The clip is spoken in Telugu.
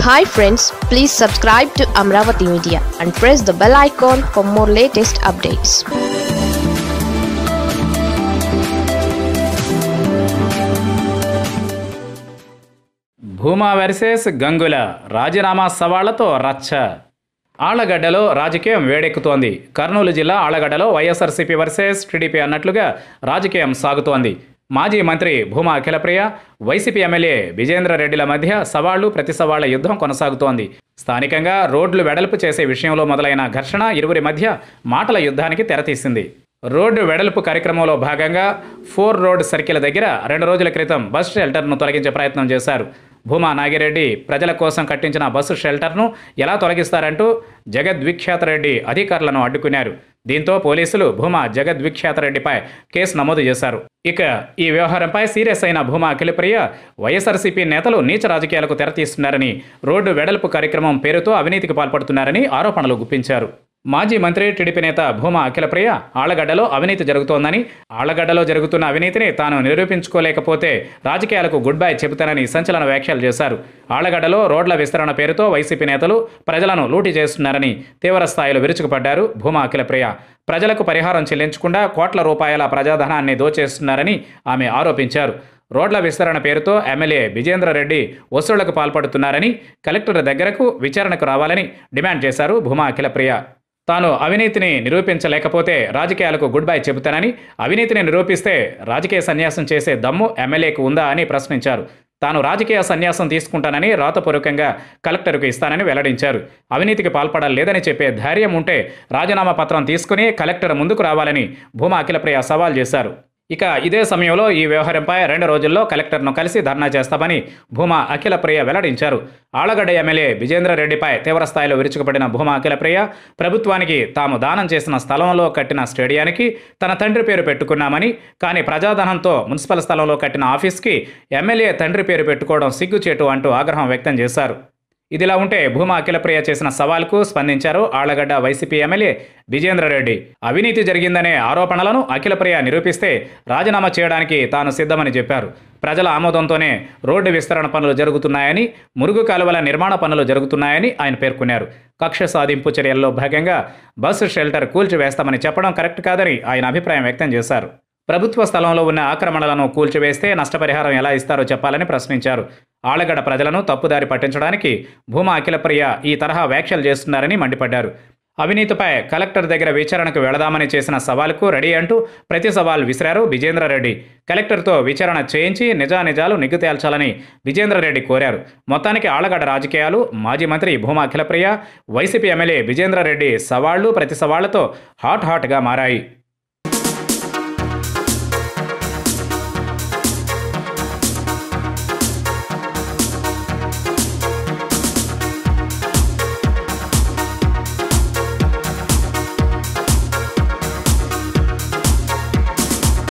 hi friends please subscribe to Amaravati media and press the bell icon for more latest updates Bhuma versus Gangula రాజీనామా సవాళ్లతో రచ్చ ఆళ్లగడ్డలో రాజకీయం వేడెక్కుతోంది కర్నూలు జిల్లా ఆళ్లగడ్డలో వైఎస్ఆర్సీపీ వర్సెస్ టీడీపీ అన్నట్లుగా రాజకీయం సాగుతోంది మాజీ మంత్రి భూమా అఖిలప్రియ వైసీపీ ఎమ్మెల్యే విజేంద్ర రెడ్డిల మధ్య సవాళ్లు ప్రతి సవాళ్ల యుద్ధం కొనసాగుతోంది స్థానికంగా రోడ్లు వెడల్పు చేసే విషయంలో మొదలైన ఘర్షణ ఇరువురి మధ్య మాటల యుద్ధానికి తెరతీసింది రోడ్డు వెడల్పు కార్యక్రమంలో భాగంగా ఫోర్ రోడ్ సర్కిల్ దగ్గర రెండు రోజుల క్రితం బస్ షెల్టర్ను తొలగించే ప్రయత్నం చేశారు భూమా నాగిరెడ్డి ప్రజల కోసం కట్టించిన బస్సు షెల్టర్ను ఎలా తొలగిస్తారంటూ జగద్విఖ్యాత రెడ్డి అధికారులను అడ్డుకున్నారు దీంతో పోలీసులు భూమా జగద్విఖ్యాత రెడ్డిపై కేసు నమోదు చేశారు ఇక ఈ వ్యవహారంపై సీరియస్ అయిన భూమా అఖిలప్రియ వైఎస్ఆర్సీపీ నేతలు నీచ రాజకీయాలకు తెరతీస్తున్నారని రోడ్డు వెడల్పు కార్యక్రమం పేరుతో అవినీతికి పాల్పడుతున్నారని ఆరోపణలు గుప్పించారు మాజీ మంత్రి టీడీపీ నేత భూమా అఖిలప్రియ ఆళ్లగడ్డలో అవినీతి జరుగుతోందని ఆళ్లగడ్డలో జరుగుతున్న అవినీతిని తాను నిరూపించుకోలేకపోతే రాజకీయాలకు గుడ్ బై చెబుతానని సంచలన వ్యాఖ్యలు చేశారు ఆళ్లగడ్డలో రోడ్ల విస్తరణ పేరుతో వైసీపీ నేతలు ప్రజలను లూటీ చేస్తున్నారని తీవ్ర స్థాయిలో విరుచుకుపడ్డారు భూమా అఖిలప్రియ ప్రజలకు పరిహారం చెల్లించకుండా కోట్ల రూపాయల ప్రజాధనాన్ని దోచేస్తున్నారని ఆమె ఆరోపించారు రోడ్ల విస్తరణ పేరుతో ఎమ్మెల్యే విజేంద్ర రెడ్డి వసూళ్లకు పాల్పడుతున్నారని కలెక్టర్ దగ్గరకు విచారణకు రావాలని డిమాండ్ చేశారు భూమా అఖిలప్రియ తాను అవినీతిని నిరూపించలేకపోతే రాజకీయాలకు గుడ్ బై చెబుతానని అవినీతిని నిరూపిస్తే రాజకీయ సన్యాసం చేసే దమ్ము ఎమ్మెల్యేకు ఉందా అని ప్రశ్నించారు తాను రాజకీయ సన్యాసం తీసుకుంటానని రాతపూర్వకంగా కలెక్టర్కు ఇస్తానని వెల్లడించారు అవినీతికి పాల్పడలేదని చెప్పే ధైర్యం ఉంటే రాజీనామా పత్రం తీసుకుని కలెక్టర్ ముందుకు రావాలని భూమా అఖిలప్రియ సవాల్ చేశారు ఇక ఇదే సమయంలో ఈ వ్యవహారంపై రెండు రోజుల్లో కలెక్టర్ను కలిసి ధర్నా చేస్తామని భూమా అఖిలప్రియ వెల్లడించారు ఆళ్లగడ్డ ఎమ్మెల్యే విజేంద్ర రెడ్డిపై తీవ్రస్థాయిలో విరుచుకుపడిన భూమా అఖిలప్రియ ప్రభుత్వానికి తాము దానం చేసిన స్థలంలో కట్టిన స్టేడియానికి తన తండ్రి పేరు పెట్టుకున్నామని కానీ ప్రజాధనంతో మున్సిపల్ స్థలంలో కట్టిన ఆఫీస్కి ఎమ్మెల్యే తండ్రి పేరు పెట్టుకోవడం సిగ్గుచేటు అంటూ ఆగ్రహం వ్యక్తం చేశారు ఇదిలా ఉంటే భూమా అఖిలప్రియ చేసిన సవాల్కు స్పందించారు ఆళ్లగడ్డ వైసీపీ ఎమ్మెల్యే విజేంద్ర రెడ్డి అవినీతి జరిగిందనే ఆరోపణలను అఖిలప్రియ నిరూపిస్తే రాజీనామా చేయడానికి తాను సిద్ధమని చెప్పారు ప్రజల ఆమోదంతోనే రోడ్డు విస్తరణ పనులు జరుగుతున్నాయని మురుగు కాలువల నిర్మాణ పనులు జరుగుతున్నాయని ఆయన పేర్కొన్నారు కక్ష సాధింపు చర్యల్లో భాగంగా బస్సు షెల్టర్ కూల్చివేస్తామని చెప్పడం కరెక్ట్ కాదని ఆయన అభిప్రాయం వ్యక్తం చేశారు ప్రభుత్వ స్థలంలో ఉన్న ఆక్రమణలను కూల్చివేస్తే నష్టపరిహారం ఎలా ఇస్తారో చెప్పాలని ప్రశ్నించారు ఆళ్లగడ్డ ప్రజలను తప్పుదారి పట్టించడానికి భూమా అఖిలప్రియ ఈ తరహా వ్యాఖ్యలు చేస్తున్నారని మండిపడ్డారు అవినీతిపై కలెక్టర్ దగ్గర విచారణకు వెళదామని చేసిన సవాలుకు రెడీ అంటూ ప్రతి సవాల్ విసిరారు విజేంద్రరెడ్డి కలెక్టర్తో విచారణ చేయించి నిజానిజాలు నిగ్గు తేల్చాలని విజేంద్రరెడ్డి కోరారు మొత్తానికి ఆళ్లగడ్డ రాజకీయాలు మాజీ మంత్రి భూమా అఖిలప్రియ వైసీపీ ఎమ్మెల్యే విజేంద్రరెడ్డి సవాళ్లు ప్రతి సవాళ్లతో హాట్ హాట్గా మారాయి